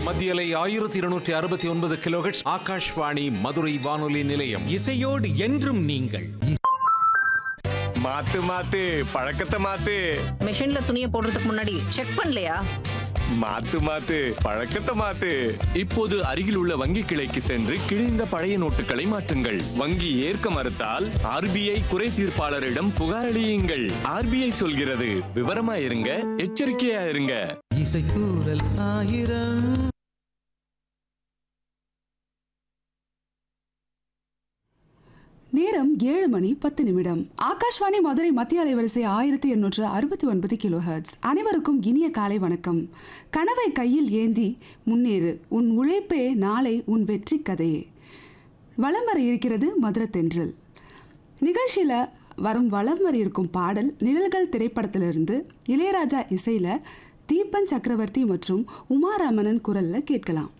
மத்தியலை ஆயிரத்தி இருநூற்றி அறுபத்தி ஒன்பது கிலோஹெட்ஸ் ஆகாஷ்வாணி மதுரை வானொலி நிலையம் இசையோடு என்றும் நீங்கள் மாத்து மாத்து பழக்கத்தை மாத்து மிஷின்ல துணியை போடுறதுக்கு முன்னாடி செக் பண்ணலையா மாத்து மாத்து பழக்கத்தை மாத்து இப்போது அருகில் உள்ள வங்கி கிளைக்கு சென்று கிழிந்த பழைய நோட்டுகளை மாற்றுங்கள் வங்கி ஏற்க மறுத்தால் ஆர்பிஐ குறை தீர்ப்பாளரிடம் புகாரளியுங்கள் ஆர்பிஐ சொல்கிறது விவரமா இருங்க எச்சரிக்கையா இருங்க இசைத்தூரல் ஆயிரம் நேரம் ஏழு மணி பத்து நிமிடம் ஆகாஷ்வாணி மதுரை மத்திய அலைவரிசை ஆயிரத்தி எண்ணூற்று அறுபத்தி ஒன்பது கிலோ ஹெர்ட்ஸ் அனைவருக்கும் இனிய காலை வணக்கம் கனவை கையில் ஏந்தி முன்னேறு உன் உழைப்பே நாளை உன் வெற்றி கதையே வலம் வர இருக்கிறது மதுரை தென்றல் நிகழ்ச்சியில் வரும் வலம் வர இருக்கும் பாடல் நிழல்கள் திரைப்படத்திலிருந்து இளையராஜா இசையில் தீபன் சக்கரவர்த்தி மற்றும் உமாராமணன் குரலில் கேட்கலாம்